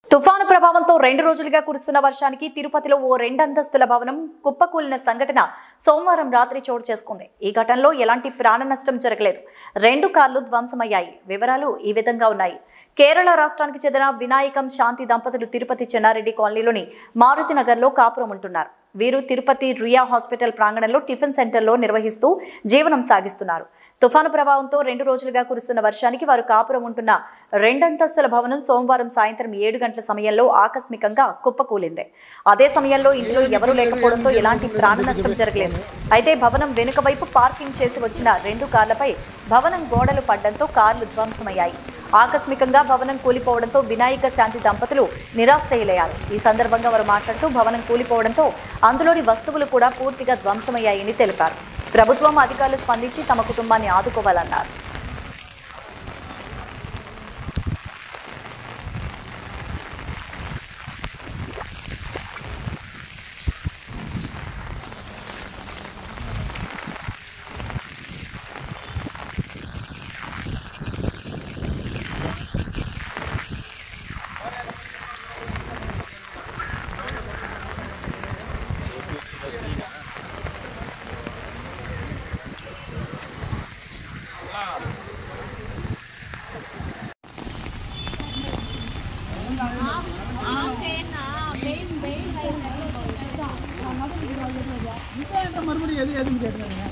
తుఫాను ప్రభావంతో రెండు రోజులుగా కురుస్తున్న వర్షానికి తిరుపతిలో ఓ రెండంతస్తుల భవనం కుప్పకూలిన సంఘటన సోమవారం రాత్రి చోటు చేసుకుంది ఈ ఘటనలో ఎలాంటి ప్రాణ నష్టం జరగలేదు రెండు కార్లు ధ్వంసమయ్యాయి వివరాలు ఈ విధంగా ఉన్నాయి కేరళ రాష్ట్రానికి చెందిన వినాయకం శాంతి దంపతులు తిరుపతి చెన్నారెడ్డి కాలనీలోని మారుతి నగర్లో కాపురం ఉంటున్నారు వీరు తిరుపతి రియా హాస్పిటల్ ప్రాంగణంలో టిఫిన్ సెంటర్లో నిర్వహిస్తూ జీవనం సాగిస్తున్నారు తుఫాను ప్రభావంతో రెండు రోజులుగా కురుస్తున్న వర్షానికి వారు కాపురం ఉంటున్న రెండంతస్తుల భవనం సోమవారం సాయంత్రం ఏడు గంటల సమయంలో ఆకస్మికంగా కుప్పకూలింది అదే సమయంలో ఇంట్లో ఎవరూ లేకపోవడంతో ఎలాంటి ప్రాణ నష్టం జరగలేదు అయితే భవనం వెనుక వైపు పార్కింగ్ చేసి వచ్చిన రెండు కార్లపై భవనం గోడలు పడ్డంతో కార్లు ధ్వంసమయ్యాయి ఆకస్మికంగా భవనం కూలిపోవడంతో వినాయక శాంతి దంపతులు నిరాశ్రయులయ్యారు ఈ సందర్భంగా వారు మాట్లాడుతూ భవనం కూలిపోవడంతో అందులోని వస్తువులు కూడా పూర్తిగా ధ్వంసమయ్యాయని తెలిపారు ప్రభుత్వం అధికారులు స్పందించి తమ కుటుంబాన్ని ఆదుకోవాలన్నారు மறுபடியும் எது எதுவும் கேட்குறாங்க